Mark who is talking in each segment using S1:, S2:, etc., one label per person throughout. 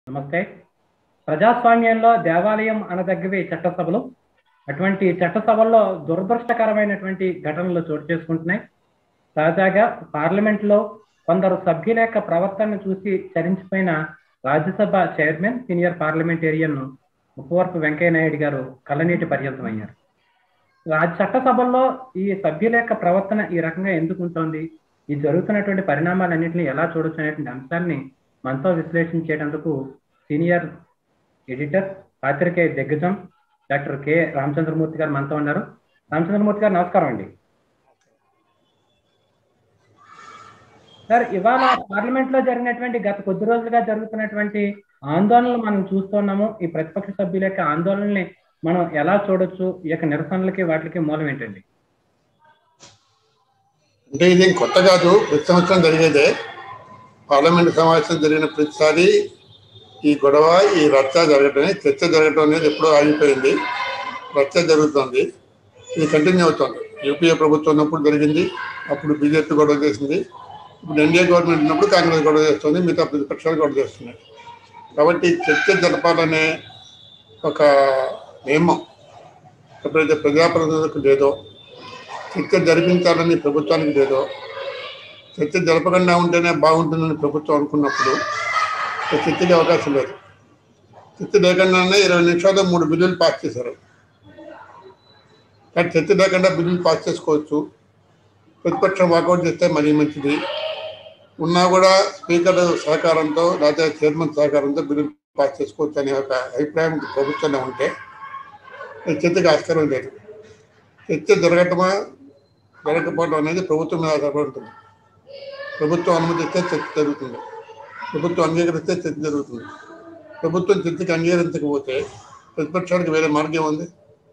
S1: నమస్తే ప్రజాస్వామ్యంలో దేవాలయం అనదగ్గవి చట్టసభలు అటువంటి చట్టసభల్లో దురదృష్టకరమైనటువంటి ఘటనలు చోటు చేసుకుంటున్నాయి తాజాగా పార్లమెంట్ లో కొందరు సభ్యుల యొక్క ప్రవర్తనను చూసి చరించిపోయిన Rajya Sabha chairman senior parliamentarian Muppavarapu Venkaiah Naidu garu కళ్ళనీటి పర్యంతమయ్యారు రాజ్య చట్టసభల్లో ఈ సభ్యుల యొక్క ప్రవర్తన ఈ రకంగా ఎందుకు ఉంటుంది ఈ జరుగుతున్నటువంటి పరిణామాలన్నింటినీ ఎలా చూడొచ్చు అనేటువంటి అంశాన్ని మనతో విశ్లేషించేటందుకు సీనియర్ ఎడిటర్ పాత్రికేయ దిగ్గజం డాక్టర్ కె రామచంద్రమూర్తి గారు మనతో ఉన్నారు రామచంద్రమూర్తి గారు నమస్కారం అండి సార్ ఇవాళ పార్లమెంట్ లో జరిగినటువంటి గత కొద్ది రోజులుగా జరుగుతున్నటువంటి ఆందోళనలు మనం చూస్తున్నాము ఈ ప్రతిపక్ష సభ్యుల యొక్క ఆందోళనల్ని మనం ఎలా చూడొచ్చు ఈ యొక్క నిరసనలకి వాటికి మూలం ఏంటండి
S2: అంటే ఇది కొత్త కాదు ప్రతి సంవత్సరం జరిగేదే పార్లమెంట్ సమావేశం జరిగిన ప్రతిసారి ఈ గొడవ ఈ రచ్చ జరగటమే చర్చ జరగటం అనేది ఎప్పుడో ఆగిపోయింది రచ్చ జరుగుతుంది ఇది కంటిన్యూ అవుతుంది యూపీఏ ప్రభుత్వం ఉన్నప్పుడు జరిగింది అప్పుడు బీజేపీ గొడవ చేసింది ఇప్పుడు ఎన్డీఏ గవర్నమెంట్ ఉన్నప్పుడు కాంగ్రెస్ గొడవ చేస్తుంది మిగతా ప్రతిపక్షాలు గొడవ చేస్తున్నాయి కాబట్టి చర్చ జరపాలనే ఒక నియమం ఎప్పుడైతే ప్రజాప్రతినిధులకు లేదో చర్చ జరిపించాలని ప్రభుత్వానికి లేదో చర్చ జరపకుండా ఉంటేనే బాగుంటుందని ప్రభుత్వం అనుకున్నప్పుడు చర్చకి అవకాశం లేదు చర్చ లేకుండానే ఇరవై నిమిషాలు మూడు బిల్లులు పాస్ చేశారు కానీ చర్చ లేకుండా బిల్లులు పాస్ చేసుకోవచ్చు ప్రతిపక్షం వాకౌట్ చేస్తే మరీ మంచిది ఉన్నా కూడా స్పీకర్ సహకారంతో లేదా చైర్మన్ సహకారంతో బిల్లులు పాస్ చేసుకోవచ్చు అనే ఒక అభిప్రాయం ప్రభుత్వంలో ఉంటే చర్చకి ఆస్కారం లేదు చర్చ జరగటమా జరగకపోవడం అనేది ప్రభుత్వం మీద ఆధారపడి ఉంటుంది ప్రభుత్వం అనుమతిస్తే చర్చ జరుగుతుంది ప్రభుత్వం అంగీకరిస్తే చర్చ జరుగుతుంది ప్రభుత్వం చర్చకి అంగీకరించకపోతే ప్రతిపక్షానికి వేరే మార్గం ఉంది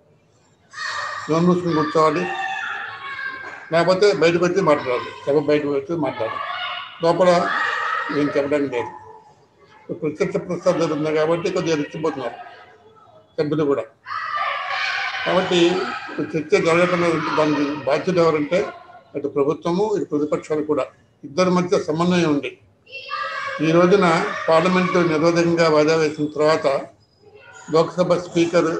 S2: నోన్ మూసుకుని కూర్చోవాలి లేకపోతే బయటకు వచ్చి మాట్లాడాలి సభ బయటకు వచ్చి మాట్లాడాలి లోపల నేను చెప్పడానికి లేదు ప్రత్యక్ష ప్రసాదం జరుగుతుంది కాబట్టి కొద్దిగా రెచ్చిపోతున్నారు సభ్యులు కూడా కాబట్టి చర్చ జరగటం దానికి బాధ్యత ఎవరంటే అటు ప్రభుత్వము ఇటు ప్రతిపక్షాలు కూడా ఇద్దరి మధ్య సమన్వయం ఉంది ఈ రోజున పార్లమెంటు నిరోధకంగా వాయిదా వేసిన తర్వాత లోక్సభ స్పీకర్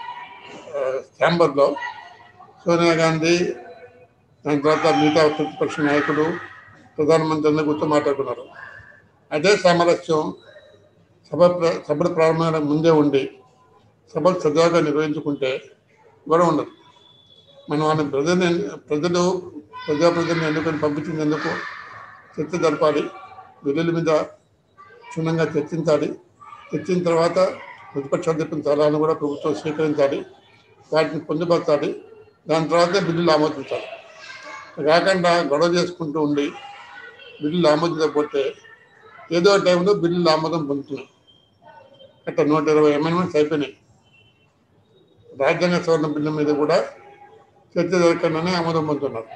S2: ఛాంబర్లో సోనియా గాంధీ దాని తర్వాత మిగతా ప్రతిపక్ష నాయకులు ప్రధానమంత్రి అందరూ కూర్చొని మాట్లాడుకున్నారు అదే సామరస్యం సభ సభలు ప్రారంభమైన ముందే ఉండి సభలు సజావుగా నిర్వహించుకుంటే గొడవ ఉండదు మనం వాళ్ళ ప్రజలు ప్రజలు ప్రజాప్రతిని ఎన్నుకొని పంపించినందుకు చర్చ జరపాలి బిల్లుల మీద క్షుణ్ణంగా చర్చించాలి చర్చించిన తర్వాత ప్రతిపక్షాలు చెప్పిన సలహాలను కూడా ప్రభుత్వం స్వీకరించాలి వాటిని పొందుపరచాలి దాని తర్వాత బిల్లులు ఆమోదించాలి కాకుండా గొడవ చేసుకుంటూ ఉండి బిల్లులు ఆమోదించకపోతే ఏదో టైంలో బిల్లులు ఆమోదం పొందుతున్నాయి అట్లా నూట ఇరవై అమెండ్మెంట్స్ అయిపోయినాయి రాజ్యాంగ సవరణ బిల్లు మీద కూడా చర్చ జరగకుండానే ఆమోదం పొందుతున్నారు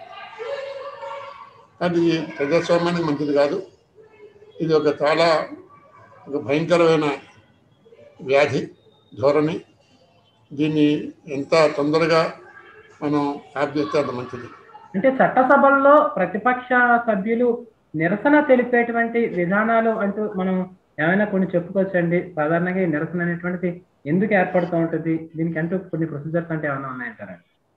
S2: అది ప్రజాస్వామ్యానికి మంచిది కాదు ఇది ఒక చాలా ఒక భయంకరమైన వ్యాధి ధోరణి దీన్ని ఎంత తొందరగా మనం యాప్ చేస్తే అంత మంచిది
S1: అంటే చట్టసభల్లో ప్రతిపక్ష సభ్యులు నిరసన తెలిపేటువంటి విధానాలు అంటూ మనం ఏమైనా కొన్ని చెప్పుకోవచ్చండి సాధారణంగా ఈ నిరసన అనేటువంటిది ఎందుకు ఏర్పడుతూ ఉంటుంది దీనికి అంటూ కొన్ని ప్రొసీజర్స్ అంటే ఏమైనా ఉన్నాయంటారా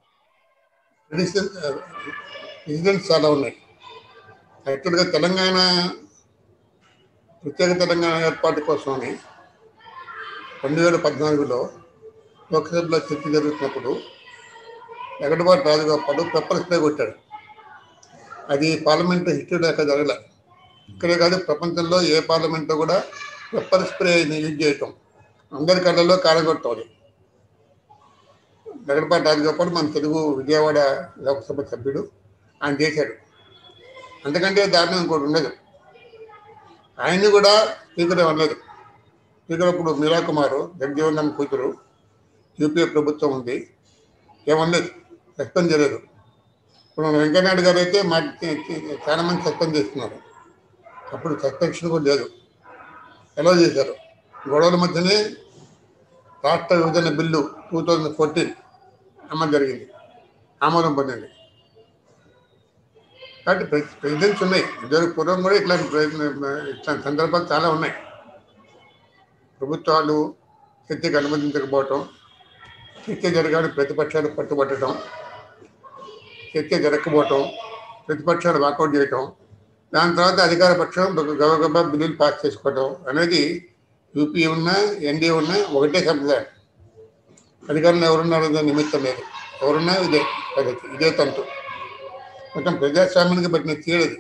S2: ఇన్సిడెంట్స్ చాలా ఉన్నాయి యాక్చువల్గా తెలంగాణ ప్రత్యేక తెలంగాణ ఏర్పాటు కోసమని రెండు వేల పద్నాలుగులో లోక్సభలో చర్చ జరుగుతున్నప్పుడు ఎగడబాటు రాజగోపాల్ పెప్పర్ స్ప్రే కొట్టాడు అది పార్లమెంట్ హిస్టరీ లేక జరగలే ఇక్కడే కాదు ప్రపంచంలో ఏ పార్లమెంట్లో కూడా పెప్పర్ స్ప్రే యూజ్ చేయటం అందరి కళ్ళల్లో కాలగొట్టాలి జగన్పాటి రాజగోపాల్ మన తెలుగు విజయవాడ లోక్సభ సభ్యుడు ఆయన చేశాడు అంతకంటే దారుణం ఇంకోటి ఉండదు ఆయన్ని కూడా స్పీకర్ ఇవ్వలేదు స్పీకర్ అప్పుడు మీరా కుమార్ జగజీవన్ రామ్ కూతురు యూపీఏ ప్రభుత్వం ఉంది ఏమనలేదు సస్పెండ్ చేయలేదు ఇప్పుడు వెంకయ్యనాయుడు గారు అయితే మా చాలా మంది సస్పెండ్ చేస్తున్నారు అప్పుడు సస్పెన్షన్ కూడా లేదు ఎలా చేశారు గొడవల మధ్యనే రాష్ట్ర విభజన బిల్లు టూ థౌజండ్ ఫోర్టీన్ అమలు జరిగింది ఆమోదం పొందింది కాబట్టి ప్రెసిడెంట్స్ ఉన్నాయి ఇద్దరు పూర్వం కూడా ఇట్లాంటి ప్రయత్న ఇట్లాంటి సందర్భాలు చాలా ఉన్నాయి ప్రభుత్వాలు చర్చకు అనుమతించకపోవటం చర్చ జరగాలని ప్రతిపక్షాలు పట్టుబట్టడం చర్చ జరగకపోవటం ప్రతిపక్షాలు వాకౌట్ చేయటం దాని తర్వాత అధికార పక్షం గబగబా బిల్లులు పాస్ చేసుకోవటం అనేది యూపీ ఉన్నా ఎన్డీఏ ఉన్నా ఒకటే సంప్రదాయం అధికారంలో ఎవరున్నారో దాని నిమిత్తం లేదు ఎవరున్నా ఇదే పద్ధతి ఇదే తంతు మొత్తం ప్రజాస్వామ్యానికి పట్టిన తీరది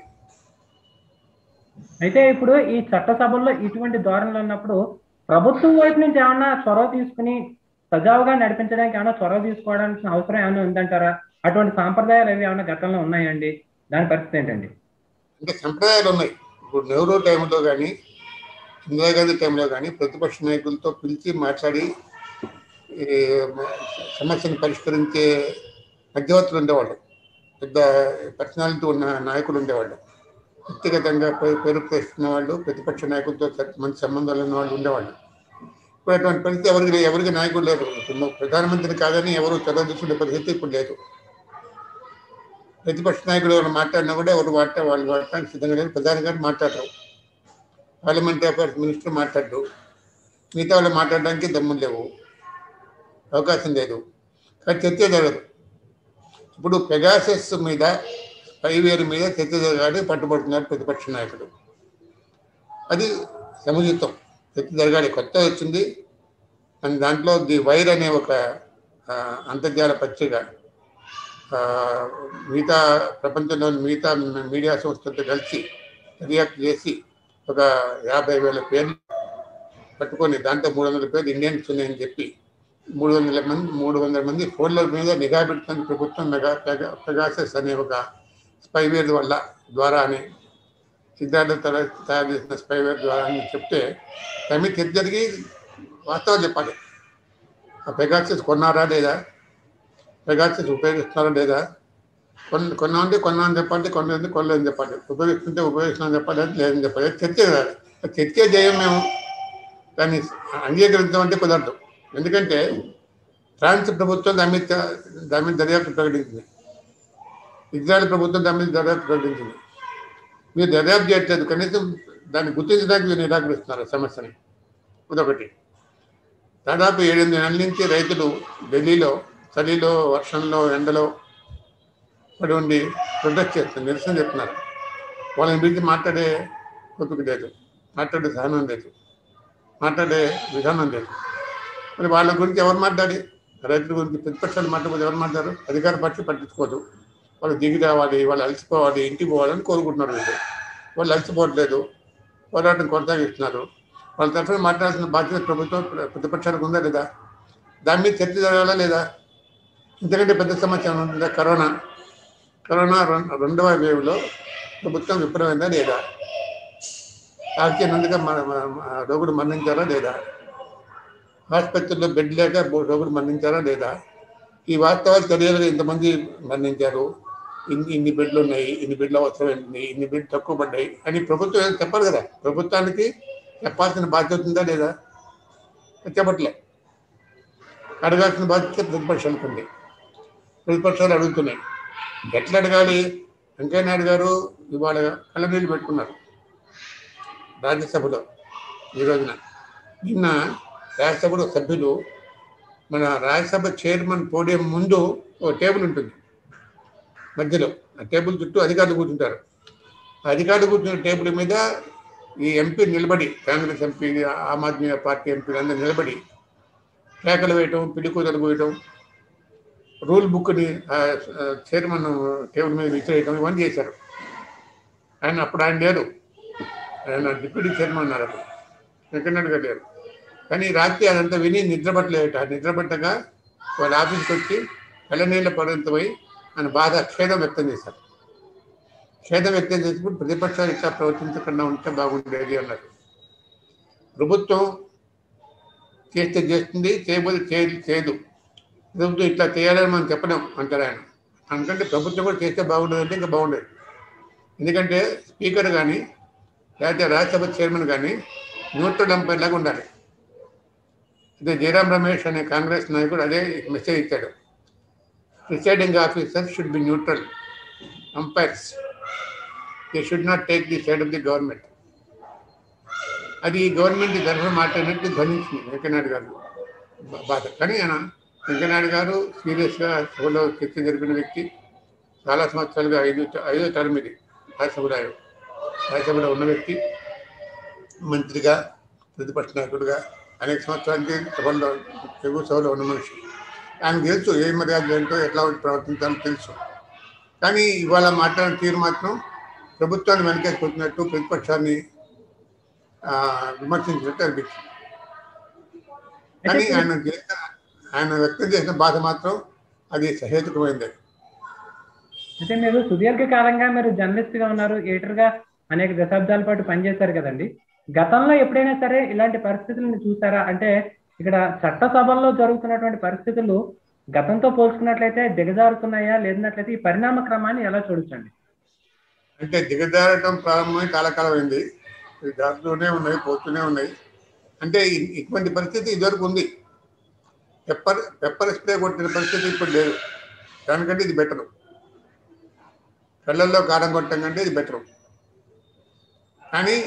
S1: అయితే ఇప్పుడు ఈ చట్టసభల్లో ఇటువంటి ధోరణులు ఉన్నప్పుడు ప్రభుత్వం వైపు నుంచి ఏమన్నా చొరవ తీసుకుని సజావుగా నడిపించడానికి ఏమైనా చొరవ తీసుకోవడానికి అవసరం ఏమైనా ఉందంటారా అటువంటి సాంప్రదాయాలు అవి ఏమైనా గతంలో ఉన్నాయండి దాని పరిస్థితి ఏంటండి
S2: అంటే సంప్రదాయాలు ఉన్నాయి ఇప్పుడు నెహ్రూ టైంలో కానీ ఇందిరాగాంధీ టైంలో కానీ ప్రతిపక్ష నాయకులతో పిలిచి మాట్లాడి ఈ సమస్యను పరిష్కరించే మధ్యవర్తులు ఉండేవాళ్ళు పెద్ద పర్సనాలిటీ ఉన్న నాయకులు ఉండేవాళ్ళు వ్యక్తిగతంగా పే- పేరు తెస్తున్న వాళ్ళు ప్రతిపక్ష నాయకులతో స- మంచి సంబంధాలు ఉన్న వాళ్ళు ఉండేవాళ్ళు ఇప్పుడు అటువంటి పరిస్థితి ఎవరికి లే- ఎవరికి నాయకులు లేరు ఇప్పుడు ప్రధానమంత్రి కాదని ఎవరు చొరవ తీసుకునే పరిస్థితి ఇప్పుడు లేదు ప్రతిపక్ష నాయకుడు ఎవరు మాట్లాడినా కూడా ఎవరు మాట్లా వాళ్ళు మాట్లాడడానికి సిద్ధంగా లేదు ప్రధాని గారు మాట్లాడరు పార్లమెంటరీ అఫైర్స్ మినిస్టర్ మాట్లాడరు మిగతా వాళ్ళు మాట్లాడడానికి దమ్ములు లేవు అవకాశం లేదు కానీ చర్చ జరగదు ఇప్పుడు పెగాసెస్ మీద స్పైవేర్ మీద చర్చ జరగాలి పట్టుబడుతున్నారు ప్రతిపక్ష నాయకుడు అది సముచితం చర్చ జరగాలి కొత్త వచ్చింది అండ్ దాంట్లో ది వైర్ అనే ఒక ఆ, అంతర్జాల పత్రిక ఆ, మిగతా ప్రపంచంలోని మిగతా మీడియా సంస్థలతో కలిసి రియాక్ట్ చేసి ఒక యాభై వేల పేర్లు పట్టుకొని దాంట్లో మూడు వందల పేర్లు ఇండియన్స్ ఉన్నాయని చెప్పి మూడు వందల మంది మూడు వందల మంది ఫోన్ల మీద నిఘా పెడుతున్న ప్రభుత్వం మెగా పెగా పెగాసెస్ అనే ఒక స్పైవేర్ వల్ల ద్వారా అని సిద్ధార్థ తయారు తయారు చేసిన స్పైవేర్ ద్వారా అని చెప్తే దాని మీద చర్చ జరిగి వాస్తవాలు చెప్పాలి ఆ పెగాసెస్ కొన్నారా లేదా పెగాసెస్ ఉపయోగిస్తున్నారా లేదా కొన్ని కొన్నా అంటే కొన్నా అని చెప్పాలి కొనలేదు కొనలేదని చెప్పాలి ఉపయోగిస్తుంటే ఉపయోగిస్తున్నా చెప్పాలి అది లేదని చెప్పాలి అది చర్చ కదా ఆ చర్చే చేయం మేము దాన్ని అంగీకరించమంటే కుదరదు ఎందుకంటే ఫ్రాన్స్ ప్రభుత్వం దాని మీద దాని మీద దర్యాప్తు ప్రకటించింది ఇజ్రాయెల్ ప్రభుత్వం దాని మీద దర్యాప్తు ప్రకటించింది మీరు దర్యాప్తు చేయట్లేదు కనీసం దాన్ని గుర్తించడానికి మీరు నిరాకరిస్తున్నారు ఆ సమస్యని ఇదొకటి దాదాపు ఏడెనిమిది నెలల నుంచి రైతులు ఢిల్లీలో చలిలో వర్షంలో ఎండలో పడి ఉండి ప్రొటెక్ట్ చేస్తున్నారు నిరసన చెప్తున్నారు వాళ్ళని పిలిచి మాట్లాడే ఓపిక లేదు మాట్లాడే సహనం లేదు మాట్లాడే విధానం లేదు మరి వాళ్ళ గురించి ఎవరు మాట్లాడి రైతుల గురించి ప్రతిపక్షాలు మాట్లాడితే ఎవరు మాట్లాడారు అధికార పక్షి పట్టించుకోదు వాళ్ళు దిగి రావాలి వాళ్ళు అలసిపోవాలి ఇంటికి పోవాలని కోరుకుంటున్నారు వీళ్ళు వాళ్ళు అలసిపోవట్లేదు పోరాటం కొనసాగిస్తున్నారు వాళ్ళ తరఫున మాట్లాడాల్సిన బాధ్యత ప్రభుత్వం ప్ర- ప్రతిపక్షాలకు ఉందా లేదా దాని మీద చర్చ జరగాలా లేదా ఇంతకంటే పెద్ద సమస్య ఏమైనా ఉందా కరోనా కరోనా రెం- రెండవ వేవ్లో ప్రభుత్వం విఫలమైందా లేదా ఆర్కే మన మన- రోగుడు మరణించారా లేదా ఆసుపత్రుల్లో బెడ్ లేక బో- రోగులు మరణించారా లేదా ఈ వాస్తవాలు తెలియాలి ఇంతమంది మరణించారు ఇన్ని ఇన్ని బెడ్లు ఉన్నాయి ఇన్ని బెడ్లు అవసరమైంది ఇన్ని బెడ్లు తక్కువ పడ్డాయి అని ప్రభుత్వం ఏం చెప్పాలి కదా ప్రభుత్వానికి చెప్పాల్సిన బాధ్యత ఉందా లేదా చెప్పట్లే అడగాల్సిన బాధ్యత ప్రతిపక్షాలకు ఉంది ప్రతిపక్షాలు అడుగుతున్నాయి ఎట్లా అడగాలి వెంకయ్య నాయుడు గారు ఇవాళ కళ్ళనీళ్ళు పెట్టుకున్నారు రాజ్యసభలో ఈ రోజున నిన్న రాజ్యసభలో సభ్యులు మన రాజ్యసభ చైర్మన్ పోడియం ముందు ఓ టేబుల్ ఉంటుంది మధ్యలో ఆ టేబుల్ చుట్టూ అధికారులు కూర్చుంటారు ఆ అధికారులు కూర్చున్న టేబుల్ మీద ఈ ఎంపీ నిలబడి కాంగ్రెస్ ఎంపీ ఆమ్ ఆద్మీ పార్టీ ఎంపీలు అందరూ నిలబడి కేకలు వేయటం పిడికూతలు పోయటం రూల్ బుక్ని ఆ, ఆ, చైర్మన్ టేబుల్ మీద విసిరేయటం ఇవన్నీ చేశారు ఆయన అప్పుడు ఆయన లేరు ఆయన డిప్యూటీ చైర్మన్ ఉన్నారు అప్పుడు వెంకయ్యనాయుడు గారు లేరు కానీ రాత్రి అదంతా విని నిద్రపట్టలేట నిద్రపట్టగా వాళ్ళ ఆఫీస్కి వచ్చి కళ్ళనీళ్ళ పర్యంతమై ఆయన బాధ ఖేదం వ్యక్తం చేశారు ఖేదం వ్యక్తం చేసినప్పుడు ప్రతిపక్షాలు ఇట్లా ప్రవర్తించకుండా ఉంటే బాగుండేది అన్నారు ప్రభుత్వం చేస్తే చేస్తుంది చేయబోతే చేయదు చేయదు ప్రభుత్వం ఇట్లా చేయాలని మనం చెప్పలేం అంటారు ఆయన అందుకంటే ప్రభుత్వం కూడా చేస్తే బాగుండదు అంటే ఇంకా బాగుండేది ఎందుకంటే స్పీకర్ కానీ లేకపోతే రాజ్యసభ చైర్మన్ కానీ న్యూట్రల్ ఎంపైర్ లాగా ఉండాలి అదే జయరాం రమేష్ అనే కాంగ్రెస్ నాయకుడు అదే మెసేజ్ ఇచ్చాడు presiding officer should be neutral umpires they should not take the side of the government అది గవర్నమెంట్ తరఫున మాట్లాడినట్టు ధ్వనించింది వెంకయ్యనాయుడు గారు బా- బాధ కానీ ఆయన వెంకయ్యనాయుడు గారు సీరియస్గా సభలో చర్చ జరిపిన వ్యక్తి చాలా సంవత్సరాలుగా ఐదు ఐదో టర్మ్ ఇది రాజ్యసభలో ఆయన. రాజ్యసభలో ఉన్న వ్యక్తి మంత్రిగా ప్రతిపక్ష నాయకుడిగా అనేక సంవత్సరాలకి సభలో తెలుగు సభలో ఉన్న మనిషి ఆయన తెలుసు ఏ మర్యాద ఏంటో ఎట్లా ప్రవర్తించాలో తెలుసు కానీ ఇవాళ మాట్లాడిన తీరు మాత్రం ప్రభుత్వాన్ని వెనకేసుకుంటున్నట్టు ప్రతిపక్షాన్ని ఆ, విమర్శించినట్టు అనిపించింది కానీ ఆయన చేసిన ఆయన వ్యక్తం చేసిన బాధ మాత్రం అది సహేతుకమైంది
S1: అయితే మీరు సుదీర్ఘకాలంగా మీరు జర్నలిస్ట్ గా ఉన్నారు ఎడిటర్ గా అనేక దశాబ్దాల పాటు పనిచేశారు కదండి గతంలో ఎప్పుడైనా సరే ఇలాంటి పరిస్థితులను చూసారా అంటే ఇక్కడ చట్టసభల్లో జరుగుతున్నటువంటి పరిస్థితులు గతంతో పోల్చుకున్నట్లయితే దిగజారుతున్నాయా లేదన్నట్లయితే ఈ పరిణామ క్రమాన్ని ఎలా చూడొచ్చండి
S2: అంటే దిగజారటం ప్రారంభమై కాలకాలమైంది ఇది దాంట్లోనే ఉన్నాయి పోతూనే ఉన్నాయి అంటే ఇ- ఇటువంటి పరిస్థితి ఇదివరకు ఉంది పెప్పర్ పెప్పర్ స్ప్రే కొట్టిన పరిస్థితి ఇప్పుడు లేదు దానికంటే ఇది బెటరు కళ్ళల్లో కారం కొట్టడం కంటే ఇది బెటరు కానీ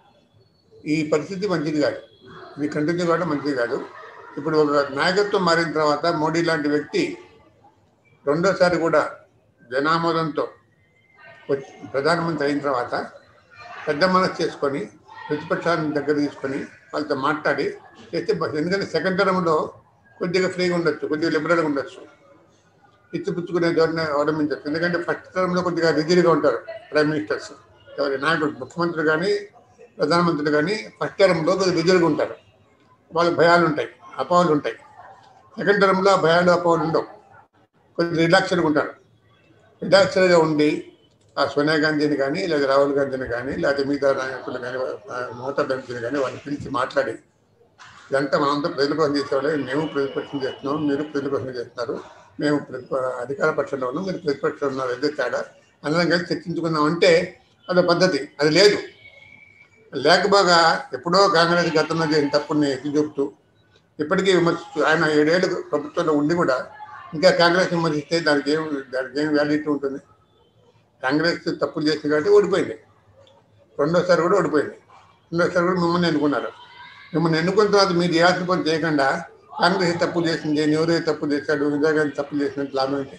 S2: ఈ పరిస్థితి మంచిది కాదు ఇది కంటిన్యూ కావడం మంచిది కాదు ఇప్పుడు ఒక నాయకత్వం మారిన తర్వాత మోడీ లాంటి వ్యక్తి రెండోసారి కూడా జనామోదంతో వచ్చి ప్రధానమంత్రి అయిన తర్వాత పెద్ద మనసు చేసుకొని ప్రతిపక్షాన్ని దగ్గర తీసుకొని వాళ్ళతో మాట్లాడి చేస్తే బ- ఎందుకంటే సెకండ్ టర్మ్లో కొద్దిగా ఫ్రీగా ఉండొచ్చు కొద్దిగా లిబరల్గా ఉండొచ్చు ఇచ్చిపుచ్చుకునే ధోరణి అవలంబించచ్చు ఎందుకంటే ఫస్ట్ టర్మ్లో కొద్దిగా రిజిడ్గా ఉంటారు ప్రైమ్ మినిస్టర్స్ ఎవరి నాయకుడు ముఖ్యమంత్రి కానీ ప్రధానమంత్రి కానీ ఫస్ట్ టర్మ్లో కొద్దిగా రిజిడ్గా ఉంటారు వాళ్ళకి భయాలు ఉంటాయి అపోహలు ఉంటాయి సెకండ్ టర్మ్లో ఆ భయాలు అపోహలు ఉండవు కొద్దిగా రిలాక్స్డ్గా ఉంటారు రిలాక్స్డ్గా ఉండి ఆ సోనియా గాంధీని కానీ లేదా రాహుల్ గాంధీని కానీ లేదా మిగతా నాయకులు కానీ ఆ మమతా బెనర్జీని కానీ వాళ్ళని పిలిచి మాట్లాడి ఇదంతా మనంతా ప్రజల కోసం చేసేవాళ్ళే మేము ప్రతిపక్షం చేస్తున్నాం మీరు ప్రజల కోసం చేస్తున్నారు మేము ప్రతిప అధికార పక్షంలో ఉన్నాం మీరు ప్రతిపక్షంలో ఉన్నారు అదే తేడా అందరం కలిసి చర్చించుకుందాం అంటే అదొక పద్ధతి అది లేదు లేకపోగా ఎప్పుడో కాంగ్రెస్ గతంలో చేసిన తప్పుని ఎత్తి చూపుతూ ఇప్పటికీ విమర్శిస్తూ ఆయన ఏడేళ్ళు ప్రభుత్వంలో ఉండి కూడా ఇంకా కాంగ్రెస్ విమర్శిస్తే దానికి ఏం దానికి ఏం వ్యాలిటీ ఉంటుంది కాంగ్రెస్ తప్పులు చేసింది కాబట్టి ఓడిపోయింది రెండోసారి కూడా ఓడిపోయింది రెండోసారి కూడా మిమ్మల్ని ఎన్నుకున్నారు మిమ్మల్ని ఎన్నుకున్న తర్వాత మీరు చేయాల్సిన పని చేయకుండా కాంగ్రెస్ తప్పు చేసింది నెహ్రూ తప్పు చేశాడు ఇందిరాగాంధీ తప్పు చేసినట్టు లాభం ఏంటి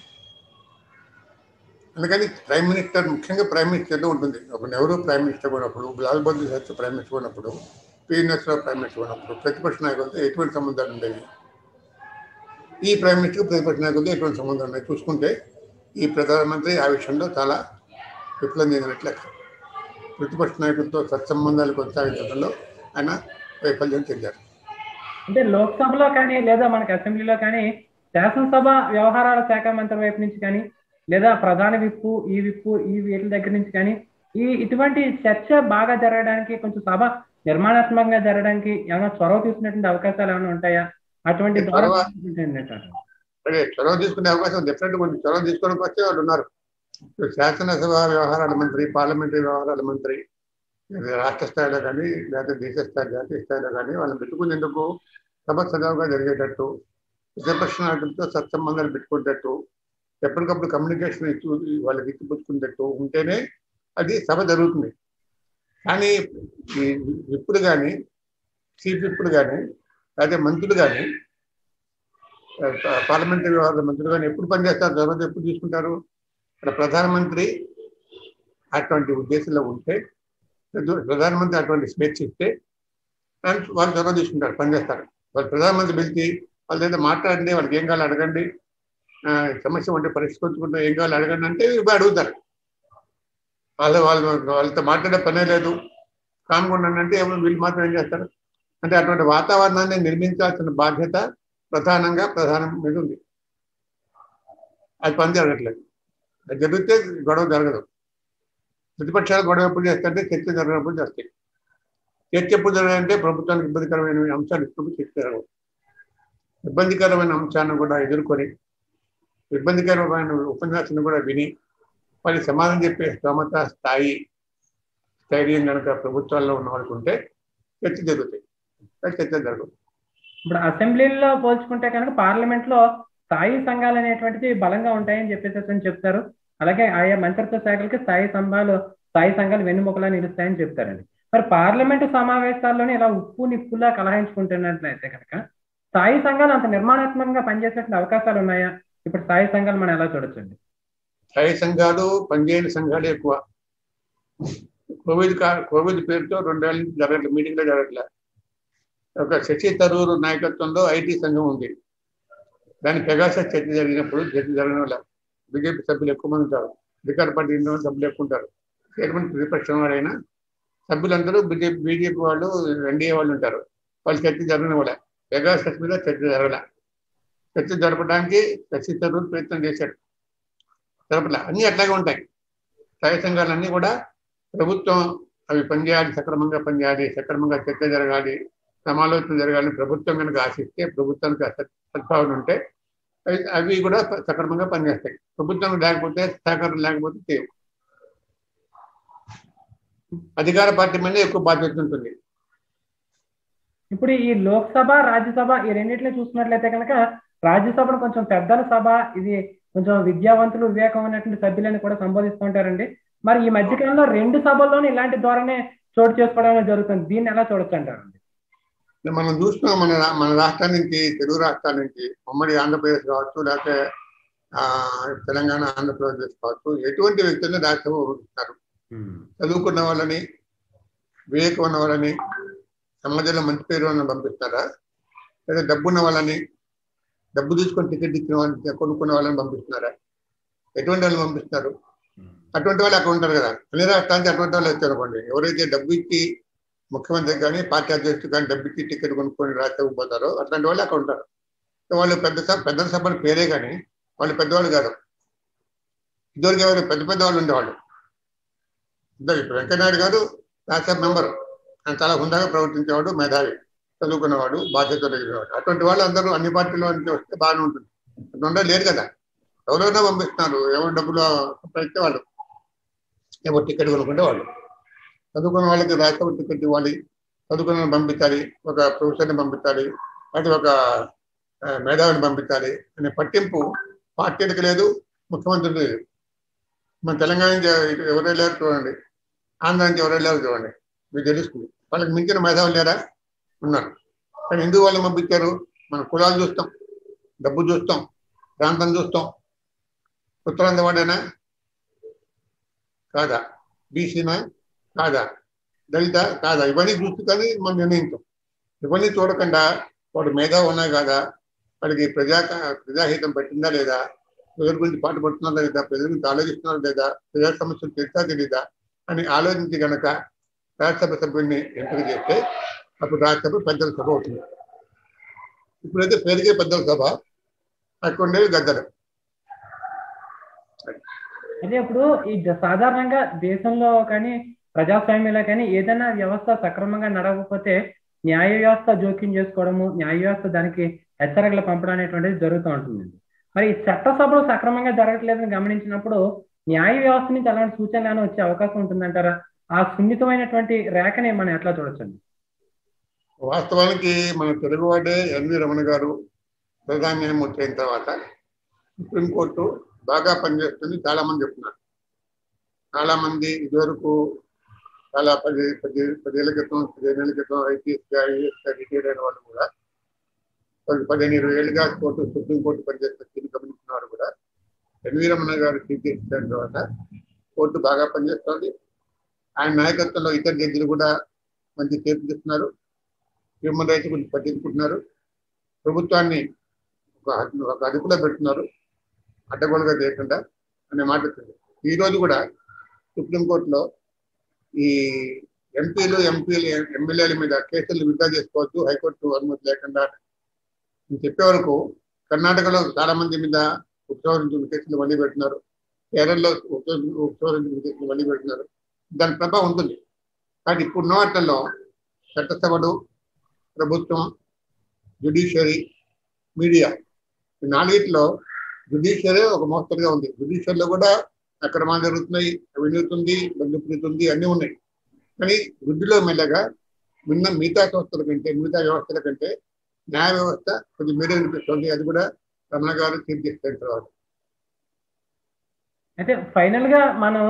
S2: అందుకని ప్రైమ్ మినిస్టర్ ముఖ్యంగా ప్రైమ్ మినిస్టర్లో ఉంటుంది ఒక నెహ్రూ ప్రైమ్ మినిస్టర్ ఉన్నప్పుడు లాల్ బహదూర్ శాస్త్రి ప్రైమ్ మినిస్టర్ ఉన్నప్పుడు పి నరసింహరావు ప్రైమ్ మినిస్టర్ ఉన్నప్పుడు ప్రతిపక్ష నాయకులతో ఎటువంటి సంబంధాలు ఉండేవి ఈ ప్రైమ్ మినిస్టర్ ప్రతిపక్ష నాయకులతో ఎటువంటి సంబంధాలు ఉన్నాయి చూసుకుంటే ఈ ప్రధానమంత్రి ఆ విషయంలో చాలా విఫలం చెందినట్లు లెక్క ప్రతిపక్ష నాయకులతో సత్సంబంధాలు కొనసాగించడంలో ఆయన వైఫల్యం చెందారు
S1: అంటే లోక్సభలో కానీ లేదా మనకి అసెంబ్లీలో కానీ శాసనసభ వ్యవహారాల శాఖ మంత్రి వైపు నుంచి కానీ లేదా ప్రధాన విప్పు ఈ విప్పు ఈ వీటి దగ్గర నుంచి కానీ ఈ ఇటువంటి చర్చ బాగా జరగడానికి కొంచెం సభ నిర్మాణాత్మకంగా జరగడానికి ఏమైనా చొరవ తీసుకున్నటువంటి అవకాశాలు ఏమైనా ఉంటాయా అటువంటి
S2: చొరవ-
S1: ధోరణి ఏంటంటారు?
S2: అదే చొరవ తీసుకునే అవకాశం డెఫినెట్ కొంచెం చొరవ తీసుకోవడానికి వచ్చే వాళ్ళు ఉన్నారు ఇప్పుడు శాసనసభ వ్యవహారాల మంత్రి పార్లమెంటరీ వ్యవహారాల మంత్రి లేదా రాష్ట్ర స్థాయిలో కానీ లేదా దేశ స్థాయి జాతీయ స్థాయిలో కానీ వాళ్ళని పెట్టుకునేందుకు సభ సజావుగా జరిగేటట్టు ప్రతిపక్ష నాయకులతో సత్సంబంధాలు పెట్టుకునేటట్టు ఎప్పటికప్పుడు కమ్యూనికేషన్ ఇచ్చు వాళ్ళకి ఇచ్చిపుచ్చుకునేటట్టు ఉంటేనే అది సభ జరుగుతుంది కానీ ఈ విప్పుడు కానీ చీఫ్ విప్పుడు కానీ అదే మంత్రులు కానీ పార్లమెంటరీ వ్యవహారాల మంత్రులు కానీ ఎప్పుడు పనిచేస్తారు తర్వాత ఎప్పుడు తీసుకుంటారు ఇక్కడ ప్రధానమంత్రి అటువంటి ఉద్దేశంలో ఉంటే ప్రధ- ప్రధానమంత్రి అటువంటి స్వేచ్ఛ ఇస్తే వాళ్ళు వాళ్ళు చొరవ తీసుకుంటారు పనిచేస్తారు వాళ్ళు ప్రధానమంత్రి పిలిచి వాళ్ళు ఏదో మాట్లాడండి వాళ్ళకి ఏం కావాలి అడగండి ఆ, సమస్య ఉంటే పరిష్కరించుకుంటే ఏం కావాలి అడగండి అంటే ఇవి అడుగుతారు వాళ్ళు వాళ్ళు వాళ్ళతో మాట్లాడే పనే లేదు కామ్గా ఉండండి ఎవరు వీళ్ళు మాత్రం ఏం చేస్తారు అంటే అటువంటి వాతావరణాన్ని నిర్మించాల్సిన బాధ్యత ప్రధానంగా ప్రధానం మీద ఉంది అది పని జరగట్లేదు అది జరిగితే గొడవ జరగదు ప్రతిపక్షాలు గొడవ ఎప్పుడు చేస్తారంటే చర్చ జరిగినప్పుడు చేస్తాయి చర్చ ఎప్పుడు జరగాలంటే ప్రభుత్వానికి ఇబ్బందికరమైన అంశాలు ఇప్పుడు చర్చ జరగవు ఇబ్బందికరమైన అంశాన్ని కూడా ఎదుర్కొని ఇబ్బందికరమైన ఉపన్యాసాన్ని కూడా విని మరి సమాధానం చెప్పే స్తోమత స్థాయి స్థైర్యం కనుక ప్రభుత్వాల్లో ఉన్న వాళ్ళకు ఉంటే చర్చ జరుగుతాయి కానీ చర్చ జరగదు
S1: ఇప్పుడు అసెంబ్లీలో పోల్చుకుంటే కనుక పార్లమెంట్ లో స్థాయి సంఘాలు అనేటువంటిది బలంగా ఉంటాయని చెప్పేసి అతను చెప్తారు అలాగే ఆయా మంత్రిత్వ శాఖలకి స్థాయి సంఘాలు స్థాయి సంఘాలు వెన్నుముకలా నిలుస్తాయని చెప్తారండి మరి పార్లమెంటు సమావేశాల్లోనే ఇలా ఉప్పు నిప్పులా కలహించుకుంటున్నట్లయితే కనుక స్థాయి సంఘాలు అంత నిర్మాణాత్మకంగా పనిచేసేటువంటి అవకాశాలు ఉన్నాయా ఇప్పుడు స్థాయి సంఘాలు మనం ఎలా చూడొచ్చండి
S2: స్థాయి సంఘాలు పనిచేయని సంఘాలు ఎక్కువ కోవిడ్ కా కోవిడ్ పేరుతో రెండేళ్ళ నుంచి జరగట్లేదు మీటింగ్లో జరగట్లే ఒక శశి తరూరు నాయకత్వంలో ఐటీ సంఘం ఉంది దాని పెగాస చర్చ జరిగినప్పుడు చర్చ జరగడం వల్ల బీజేపీ సభ్యులు ఎక్కువ మంది ఉంటారు అధికార పార్టీ సభ్యులు ఎక్కువ ఉంటారు చైర్మన్ ప్రతిపక్షం వాడైనా సభ్యులందరూ బీజేపీ బీజేపీ వాళ్ళు ఎన్డీఏ వాళ్ళు ఉంటారు వాళ్ళు చర్చ జరగడం వల్ల పెగాసస్ మీద చర్చ జరగల చర్చ జరపడానికి శశి తరూరు ప్రయత్నం చేశాడు జరపలే అన్నీ అట్లాగే ఉంటాయి స్థాయి సంఘాలన్నీ కూడా ప్రభుత్వం అవి పనిచేయాలి సక్రమంగా పనిచేయాలి సక్రమంగా చర్చ జరగాలి సమాలోచన జరగాలని ప్రభుత్వం కనుక ఆశిస్తే ప్రభుత్వానికి అస- సద్భావన ఉంటే అవి అవి కూడా ప- సక్రమంగా పనిచేస్తాయి ప్రభుత్వం లేకపోతే సహకారం లేకపోతే చేయవు అధికార పార్టీ మీద ఎక్కువ బాధ్యత ఉంటుంది
S1: ఇప్పుడు ఈ లోక్సభ రాజ్యసభ ఈ రెండింటిని చూసుకున్నట్లయితే కనుక రాజ్యసభను కొంచెం పెద్దల సభ ఇది కొంచెం విద్యావంతులు వివేకం ఉన్నటువంటి సభ్యులని కూడా సంబోధిస్తూ ఉంటారండి మరి ఈ మధ్యకాలంలో రెండు సభల్లోనూ ఇలాంటి ధోరణి చోటు చేసుకోవడం అనేది జరుగుతుంది దీన్ని ఎలా చూడొచ్చు అంటారండి
S2: మనం చూస్తున్నాం మన రా- మన రాష్ట్రం నుంచి తెలుగు రాష్ట్రాల నుంచి ఉమ్మడి ఆంధ్రప్రదేశ్ కావచ్చు లేకపోతే ఆ, తెలంగాణ ఆంధ్రప్రదేశ్ కావచ్చు ఎటువంటి వ్యక్తులను రాష్ట్రం పంపిస్తున్నారు చదువుకున్న వాళ్ళని వివేకం ఉన్న వాళ్ళని సమాజంలో మంచి పేరు ఉన్న పంపిస్తారా లేదా డబ్బున్న వాళ్ళని డబ్బు తీసుకొని టికెట్ ఇచ్చిన వాళ్ళని కొనుక్కున్న వాళ్ళని పంపిస్తున్నారా ఎటువంటి వాళ్ళని పంపిస్తున్నారు అటువంటి వాళ్ళు అక్కడ ఉంటారు కదా అన్ని రాష్ట్రానికి అటువంటి వాళ్ళు వచ్చారు అనుకోండి ఎవరైతే డబ్బు ఇచ్చి ముఖ్యమంత్రి కానీ పార్టీ అధ్యక్షుడు కానీ డబ్బు ఇచ్చి టికెట్ కొనుక్కొని రాష్ట్రం పోతారో అట్లాంటి వాళ్ళు అక్కడ ఉంటారు సో వాళ్ళు పెద్ద సభ పెద్ద సభ పేరే కానీ వాళ్ళు పెద్దవాళ్ళు కాదు ఇదివరకు ఎవరు పెద్ద పెద్ద వాళ్ళు ఉండేవాళ్ళు ఇద్దరు ఇప్పుడు వెంకయ్యనాయుడు గారు రాజ్యసభ మెంబర్ ఆయన చాలా హుందాగా ప్రవర్తించేవాడు మేధావి చదువుకున్నవాడు బాధ్యత కలిగినవాడు అటువంటి వాళ్ళు అందరూ అన్ని పార్టీలో నుంచి వస్తే బాగానే ఉంటుంది అట్లా ఉండదు లేదు కదా ఎవరైనా పంపిస్తున్నారు ఎవరు డబ్బులు సంపాదిస్తే వాళ్ళు ఎవరు టికెట్ కొనుక్కుంటే వాళ్ళు చదువుకున్న వాళ్ళకి రాష్ట్రపతి టికెట్ ఇవ్వాలి చదువుకున్న వాళ్ళని పంపించాలి ఒక ప్రొఫెసర్ని పంపించాలి అది ఒక ఆ, మేధావిని పంపించాలి అనే పట్టింపు పార్టీలకు లేదు ముఖ్యమంత్రికి లేదు మన తెలంగాణ నుంచి ఎవరు వెళ్ళారు చూడండి ఆంధ్ర నుంచి ఎవరు వెళ్ళారు చూడండి మీకు తెలుస్తుంది వాళ్ళకి మించిన మేధావులు లేరా ఉన్నారు కానీ ఎందుకు వాళ్ళు పంపించారు మన కులాలు చూస్తాం డబ్బు చూస్తాం ప్రాంతం చూస్తాం ఉత్తరాంధ్ర వాడేనా కాదా బీసీనా కాదా దళిత కాదా ఇవన్నీ చూస్తూ కానీ మనం నిర్ణయించాం ఇవన్నీ చూడకుండా వాడు మేధావి ఉన్నా కాదా వాడికి ప్రజా ప్రజాహితం పెట్టిందా లేదా ప్రజల గురించి పాటుపడుతున్నారా లేదా ప్రజల గురించి ఆలోచిస్తున్నారా లేదా ప్రజా సమస్యలు తెలుసా తెలీదా అని ఆలోచించి గనక రాజ్యసభ సభ్యుడిని ఎంపిక చేస్తే అప్పుడు రాజ్యసభ పెద్దల సభ అవుతుంది ఇప్పుడైతే పెరిగే పెద్దల సభ అక్కడ ఉండేవి గద్దలు
S1: అదే ఇప్పుడు ఈ జ- సాధారణంగా దేశంలో కానీ ప్రజాస్వామ్యంలో కానీ ఏదైనా వ్యవస్థ సక్రమంగా నడవకపోతే న్యాయ వ్యవస్థ జోక్యం చేసుకోవడము న్యాయ వ్యవస్థ దానికి హెచ్చరికలు పంపడం అనేటువంటిది జరుగుతూ ఉంటుంది మరి ఈ చట్టసభలు సక్రమంగా జరగట్లేదని గమనించినప్పుడు న్యాయ వ్యవస్థ నుంచి అలాంటి సూచనలు ఏమైనా వచ్చే అవకాశం ఉంటుందంటారా ఆ సున్నితమైనటువంటి రేఖని మనం ఎట్లా చూడొచ్చండి
S2: వాస్తవానికి మన తెలుగువాడే ఎన్వి రమణ గారు ప్రధాన న్యాయమూర్తి అయిన తర్వాత సుప్రీంకోర్టు బాగా పనిచేస్తుంది చాలా మంది చెప్తున్నారు చాలా మంది ఇదివరకు చాలా పది పది పదేళ్ల క్రితం పదిహేనేళ్ల క్రితం ఐపీఎస్ ఐఏఎస్ రిటైర్ అయిన వాళ్ళు కూడా పది పదిహేను ఇరవై ఏళ్ళుగా కోర్టు సుప్రీంకోర్టు పనిచేస్తున్న దీన్ని గమనించిన వారు కూడా ఎన్వి రమణ గారు చీఫ్ జస్టిస్ అయిన తర్వాత కోర్టు బాగా పనిచేస్తుంది ఆయన నాయకత్వంలో ఇతర జడ్జిలు కూడా మంచి తీర్పు చేస్తున్నారు హ్యూమన్ రైట్స్ గురించి పట్టించుకుంటున్నారు ప్రభుత్వాన్ని ఒక ఒక అదుపులో పెడుతున్నారు అడ్డగోలుగా చేయకుండా అనే మాట వచ్చింది ఈ రోజు కూడా సుప్రీంకోర్టులో ఈ ఎంపీలు ఎంపీలు ఎమ్మెల్యేల మీద కేసులు విత్డ్రా చేసుకోవచ్చు హైకోర్టు అనుమతి లేకుండా అని చెప్పే వరకు కర్ణాటకలో చాలా మంది మీద ఉపసంహరించిన కేసులు మళ్ళీ పెడుతున్నారు కేరళలో ఉపసంహరించిన కేసులు మళ్ళీ పెడుతున్నారు దాని ప్రభావం ఉంటుంది కానీ ఇప్పుడున్న వాటిల్లో చట్టసభలు ప్రభుత్వం జ్యుడిషియరీ మీడియా ఈ నాలుగిట్లో జ్యుడిషియరీ ఒక మోస్తరుగా ఉంది జ్యుడిషియరీలో కూడా అక్రమాలు జరుగుతున్నాయి అవినీతి ఉంది బంధుప్రీతి ఉంది అన్నీ ఉన్నాయి కానీ వృద్ధిలో మెల్లగా మిన్న మిగతా సంస్థల కంటే మిగతా వ్యవస్థల కంటే న్యాయ వ్యవస్థ కొద్ది మీరే అనిపిస్తుంది అది కూడా రమణ గారు చీఫ్ జస్టిస్ అయిన తర్వాత
S1: అయితే ఫైనల్ గా మనం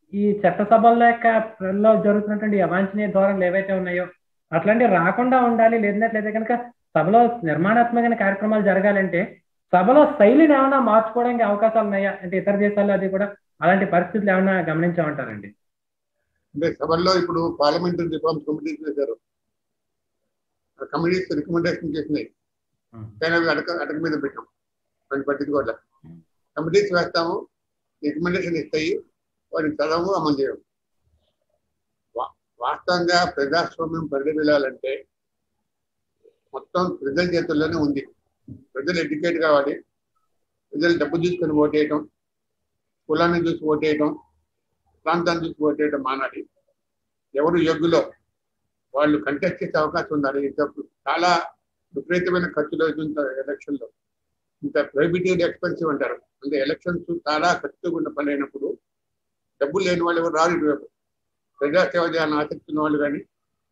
S1: ఈ చట్టసభల యొక్క లో జరుగుతున్నటువంటి అవాంఛనీయ ధోరణులు ఏవైతే ఉన్నాయో అట్లాంటివి రాకుండా ఉండాలి లేదన్నట్లయితే కనుక సభలో నిర్మాణాత్మకమైన కార్యక్రమాలు జరగాలంటే సభలో శైలిని ఏమైనా మార్చుకోవడానికి అవకాశాలు ఉన్నాయా అంటే ఇతర దేశాల్లో అది కూడా అలాంటి పరిస్థితులు ఏమైనా గమనించామంటారండి
S2: అంటే సభల్లో ఇప్పుడు పార్లమెంటరీ రిఫార్మ్స్ కమిటీ చేశారు కమిటీస్ రికమెండేషన్ చేసినాయి కానీ అవి అటక అటక మీద పెట్టాం వాటిని పట్టించుకోవట్లే కమిటీస్ వేస్తాము రికమెండేషన్ ఇస్తాయి వాటిని చదవము అమలు చేయము వా- వాస్తవంగా ప్రజాస్వామ్యం పరిధిల్లాలంటే మొత్తం ప్రజల చేతుల్లోనే ఉంది ప్రజలు ఎడ్యుకేట్ కావాలి ప్రజలు డబ్బు తీసుకొని ఓటేయటం కులాన్ని చూసి ఓటేయటం ప్రాంతాన్ని చూసి ఓటేయటం మానాలి ఎవరు యోగ్యులో వాళ్ళు కంటెస్ట్ చేసే అవకాశం ఉండాలి ఇంత చాలా విపరీతమైన ఖర్చులు అవుతుంటారు ఎలక్షన్లో ఇంత ప్రొహిబిటివ్ ఎక్స్పెన్సివ్ అంటారు అంటే ఎలక్షన్స్ చాలా ఖర్చుగా ఉన్న పని అయినప్పుడు డబ్బులు లేని వాళ్ళు ఎవరు రారు ఇటువైపు ప్రజాసేవ చేయాలని ఆసక్తి ఉన్న వాళ్ళు కానీ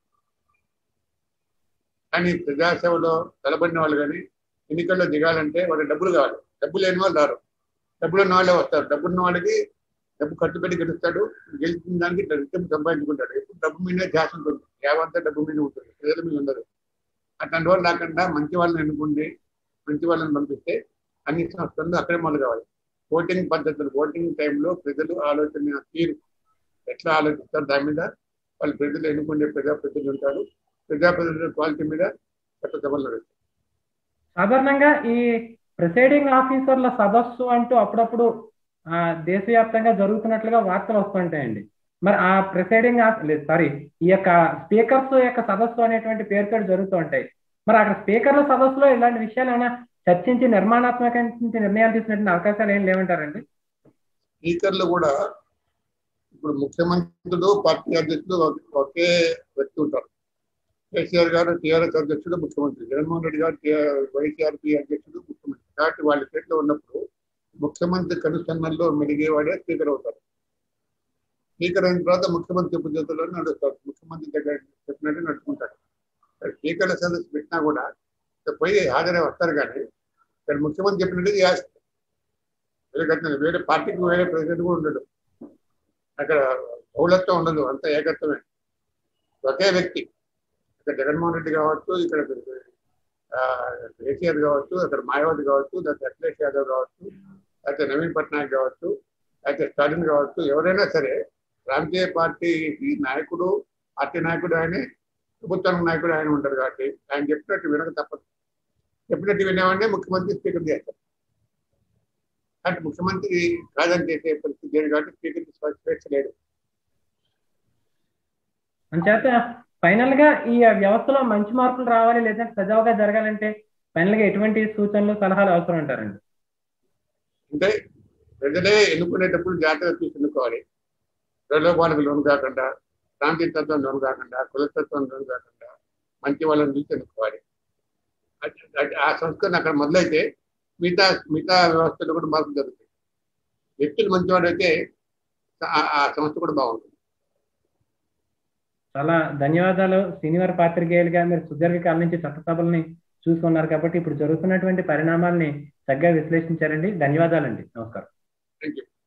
S2: కానీ ప్రజాసేవలో నిలబడిన వాళ్ళు కానీ ఎన్నికల్లో దిగాలంటే వాళ్ళకి డబ్బులు కావాలి డబ్బు లేని వాళ్ళు రారు డబ్బులు ఉన్న వాళ్ళే వస్తారు డబ్బు ఉన్న వాళ్ళకి డబ్బు ఖర్చు పెట్టి గెలుస్తాడు గెలిచిన దానికి డబ్బు సంపాదించుకుంటాడు ఎప్పుడు డబ్బు మీదే ధ్యాస ఉంటుంది యావంతా డబ్బు మీద ఉంటుంది ప్రజల మీద ఉండదు అట్లాంటి వాళ్ళు రాకుండా మంచి వాళ్ళని ఎన్నుకుంటే మంచి వాళ్ళని పంపిస్తే అన్ని సంస్థలు అక్రమాలు కావాలి ఓటింగ్ పద్ధతులు ఓటింగ్ టైంలో ప్రజలు ఆలోచన తీరు ఎట్లా ఆలోచిస్తారు దాని మీద వాళ్ళు ప్రజలు ఎన్నుకునే ప్రజాప్రతినిధులు ఉంటారు ప్రజాప్రతినిధుల క్వాలిటీ మీద చట్టసభలు నడుస్తాయి
S1: సాధారణంగా ఈ ప్రిసైడింగ్ ఆఫీసర్ల సదస్సు అంటూ అప్పుడప్పుడు ఆ, దేశవ్యాప్తంగా జరుగుతున్నట్లుగా వార్తలు వస్తుంటాయండి మరి ఆ ప్రిసైడింగ్ లేదు సారీ ఈ యొక్క స్పీకర్స్ యొక్క సదస్సు అనేటువంటి పేరుతో జరుగుతూ ఉంటాయి మరి అక్కడ స్పీకర్ల సదస్సులో ఇలాంటి విషయాలు ఏమైనా చర్చించి నిర్మాణాత్మక నిర్ణయాలు తీసుకునే అవకాశాలు ఏం లేవంటారండి
S2: స్పీకర్లు కూడా ఇప్పుడు ముఖ్యమంత్రులు పార్టీ అధ్యక్షులు ఒక- ఒకే వ్యక్తి ఉంటారు కేసీఆర్ గారు టీఆర్ఎస్ అధ్యక్షుడు ముఖ్యమంత్రి జగన్మోహన్ రెడ్డి గారు వైసీఆర్పీ అధ్యక్షుడు ముఖ్యమంత్రి కాబట్టి వాళ్ళ చేతిలో ఉన్నప్పుడు ముఖ్యమంత్రి కనుసన్నల్లో మెలిగేవాడే స్పీకర్ అవుతారు స్పీకర్ అయిన తర్వాత ముఖ్యమంత్రి చెప్పు చేతుల్లో నడుస్తారు ముఖ్యమంత్రి దగ్గర చెప్పినట్టు నడుచుకుంటారు మరి స్పీకర్ల సదస్సు పెట్టినా కూడా పోయి హాజరై వస్తారు కానీ ఇక్కడ ముఖ్యమంత్రి చెప్పినట్టు చేస్తారు వేరే వేరే పార్టీకి వేరే ప్రెసిడెంట్ కూడా ఉండడు అక్కడ బహుళత్వం ఉండదు అంత ఏకత్వమే ఒకే వ్యక్తి ఇక్కడ జగన్మోహన్ రెడ్డి కావచ్చు ఇక్కడ ఆ, కేసీఆర్ కావచ్చు అక్కడ మాయావతి కావచ్చు లేకపోతే అఖిలేష్ యాదవ్ కావచ్చు లేకపోతే నవీన్ పట్నాయక్ కావచ్చు లేకపోతే స్టాలిన్ కావచ్చు ఎవరైనా సరే రాజకీయ పార్టీకి నాయకుడు పార్టీ నాయకుడు ఆయనే ప్రభుత్వానికి నాయకుడు ఆయన ఉంటారు కాబట్టి ఆయన చెప్పినట్టు వినక తప్పదు చెప్పినట్టు వినేవాడినే ముఖ్యమంత్రి స్పీకర్ చేస్తారు అంటే ముఖ్యమంత్రి కాదని చేసే పరిస్థితి లేదు కాబట్టి స్పీకర్కి స్వేచ్ఛ లేదు
S1: అంచేత ఫైనల్ గా ఈ వ్యవస్థలో మంచి మార్పులు రావాలి లేదంటే సజావుగా జరగాలంటే ఫైనల్ గా ఎటువంటి సూచనలు సలహాలు అవసరం అంటారండి
S2: అంటే ప్రజలే ఎన్నుకునేటప్పుడు జాగ్రత్తగా చూసి ఎన్నుకోవాలి ప్రలోభాలకు లోను కాకుండా ప్రాంతీయతత్వం లోను కాకుండా కులతత్వం లోను కాకుండా మంచి వాళ్ళని చూసి ఎన్నుకోవాలి అది- అది- ఆ సంస్కరణ అక్కడ మొదలైతే మిగతా మిగతా వ్యవస్థలు కూడా మార్పు జరుగుతాయి వ్యక్తులు మంచివాడైతే ఆ- ఆ సంస్థ కూడా బాగుంటుంది
S1: చాలా ధన్యవాదాలు సీనియర్ పాత్రికేయులుగా మీరు సుదీర్ఘకాలం నుంచి చట్టసభల్ని చూసుకున్నారు కాబట్టి ఇప్పుడు జరుగుతున్నటువంటి పరిణామాల్ని చక్కగా విశ్లేషించారండి ధన్యవాదాలండి నమస్కారం
S2: థ్యాంక్ యూ